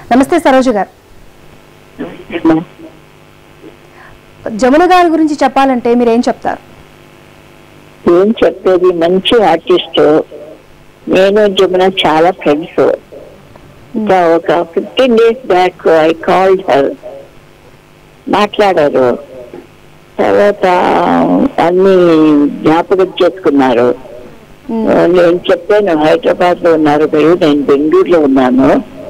నమస్తే సరోజ గారు జమున గారి గురించి చెప్పాలంటే మీరు ఏం చెప్తారు ఏం చెప్పేది మంచి ఆర్టిస్ట్ నేను జమున చాలా ఫ్రెండ్స్ ఇంకా ఒక fifteen days back I called her మాట్లాడారు తర్వాత అన్ని జ్ఞాపకం చేసుకున్నారు ఉమ్, నేను చెప్పాను హైదరాబాద్ లో ఉన్నారు మీరు నేను బెంగళూరులో ఉన్నాను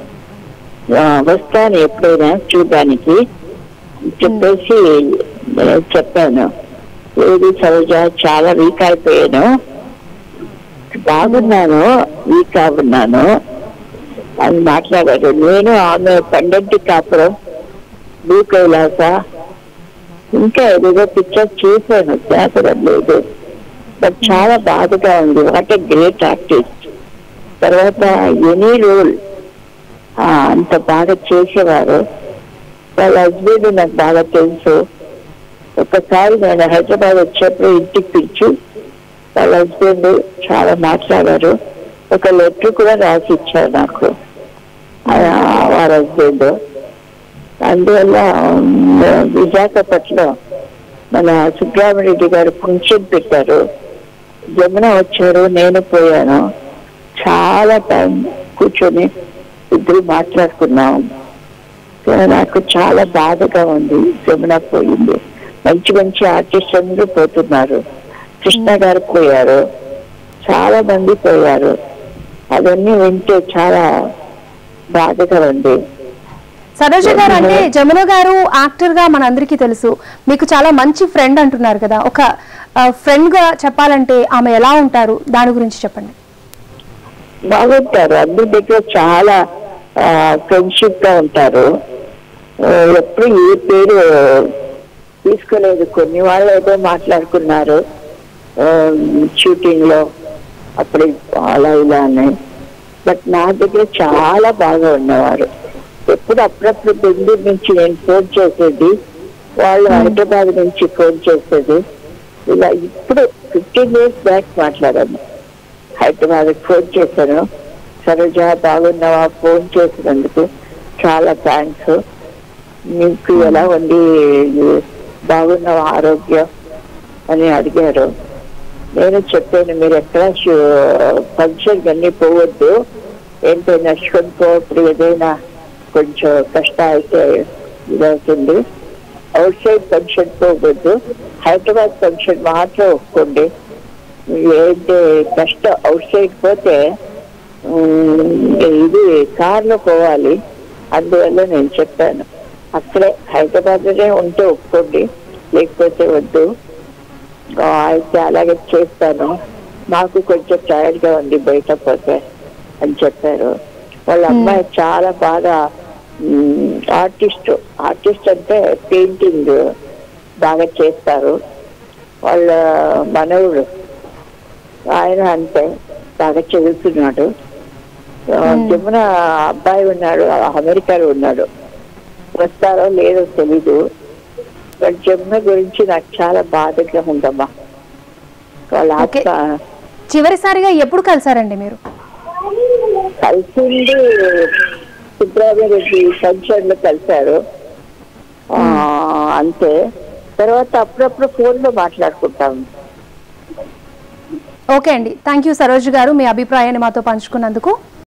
ఆ, వస్తాను ఎప్పుడైనా చూడడానికి చెప్పేసి నేను చెప్పాను ఏది సరోజ చాలా వీక్ అయిపోయాను బాగున్నాను వీక్ అవున్నాను అని మాట్లాడారు నేను ఆమె పండంటి కాపురం భూ కైలాస ఇంకా ఏదేదో పిక్చర్ చూశాను జ్ఞాపకం లేదు బట్ చాలా బాధగా ఉంది వాట్ ఎ గ్రేట్ ఆర్టిస్ట్ తర్వాత ఎనీ రోల్ అంత బాగా చేసేవారు వాళ్ళ హస్బెండ్ నాకు బాగా తెలుసు ఒకసారి నేను హైదరాబాద్ వచ్చేప్పుడు ఇంటికి పిలిచి వాళ్ళ హస్బెండ్ చాలా మాట్లాడారు ఒక లెటర్ కూడా రాసి ఇచ్చారు నాకు ఆ, వాళ్ళ హస్బెండ్ అందువల్ల ఉమ్, విశాఖపట్నం మన సుబ్రహ్మణ్యరెడ్డి గారు ఫంక్షన్ పెట్టారు జమున వచ్చారు నేను పోయాను చాలా టైం కూర్చొని ఇద్దరు మాట్లాడుకున్నాం సో నాకు చాలా బాధగా ఉంది జమున పోయింది మంచి మంచి ఆర్టిస్ట్ అందరూ పోతున్నారు కృష్ణ గారు పోయారు చాలా మంది పోయారు అవన్నీ వింటే చాలా బాధగా ఉంది సరోజ గారు అంటే జమున గారు యాక్టర్ గా మనందరికీ తెలుసు మీకు చాలా మంచి ఫ్రెండ్ అంటున్నారు కదా ఒక ఫ్రెండ్ గా చెప్పాలంటే ఆమె ఎలా ఉంటారు దాని గురించి చెప్పండి బాగుంటారు అందరి దగ్గర చాలా ఫ్రెండ్షిప్ గా ఉంటారు ఆ, ఎప్పుడు ఏ పేరు తీసుకోలేదు కొన్ని వాళ్ళు ఏదో మాట్లాడుకున్నారు షూటింగ్ లో అప్పుడు అలా ఇలా అని బట్ నా దగ్గర చాలా బాగా ఉన్నవారు ఎప్పుడు అప్పుడప్పుడు బెంగళూరు నుంచి నేను ఫోన్ చేసేది వాళ్ళు హైదరాబాద్ నుంచి ఫోన్ చేసేది ఇలా ఇప్పుడు ఫిఫ్టీన్ డేస్ బ్యాక్ మాట్లాడాను హైదరాబాద్ ఫోన్ చేశాను సరోజ బాగున్నావా ఫోన్ చేసినందుకు చాలా థ్యాంక్స్ నీకు ఎలా ఉంది బాగున్నావా ఆరోగ్యం అని అడిగారు నేను చెప్పాను మీరు ఎక్కడ ఫంక్షన్ అన్ని పోవద్దు ఏంటో నడుచుకొని పోప్పుడు ఏదైనా కొంచెం కష్టం అయితే ఇదవుతుంది అవుట్ సైడ్ ఫంక్షన్ పోవద్దు హైదరాబాద్ ఫంక్షన్ మాత్రం ఒప్పుకోండి ఏంటి కష్టం అవుట్ సైడ్ పోతే ఉమ్, ఇది కార్లో పోవాలి అందువల్ల నేను చెప్పాను అక్కడే హైదరాబాద్ లోనే ఉంటే ఒప్పుకోండి లేకపోతే వద్దు ఆ, అయితే అలాగే చేస్తాను నాకు కొంచెం టైర్డ్ గా ఉంది బయట పోతే అని చెప్పారు వాళ్ళ అమ్మాయి చాలా బాగా ఆర్టిస్ట్ ఆర్టిస్ట్ అంటే పెయింటింగ్ బాగా చేస్తారు వాళ్ళ మనవుడు ఆయన అంతే బాగా చదువుతున్నాడు ఆ, జమున అబ్బాయి ఉన్నాడు అమెరికాలో ఉన్నాడు వస్తారో లేదో తెలీదు బట్ జమున గురించి నాకు చాలా బాధగా ఉందమ్మా వాళ్ళ Okay. ఆత్మ చివరిసారిగా ఎప్పుడు కలిసారండి మీరు కలిసింది సుబ్రహ్మణ్యరెడ్డి ఫంక్షన్ లో కలిశారు ఆ, అంతే తర్వాత అప్పుడప్పుడు ఫోన్ లో మాట్లాడుకుంటాం ఓకే అండి థ్యాంక్ యూ సరోజ్ గారు మీ అభిప్రాయాన్ని మాతో పంచుకున్నందుకు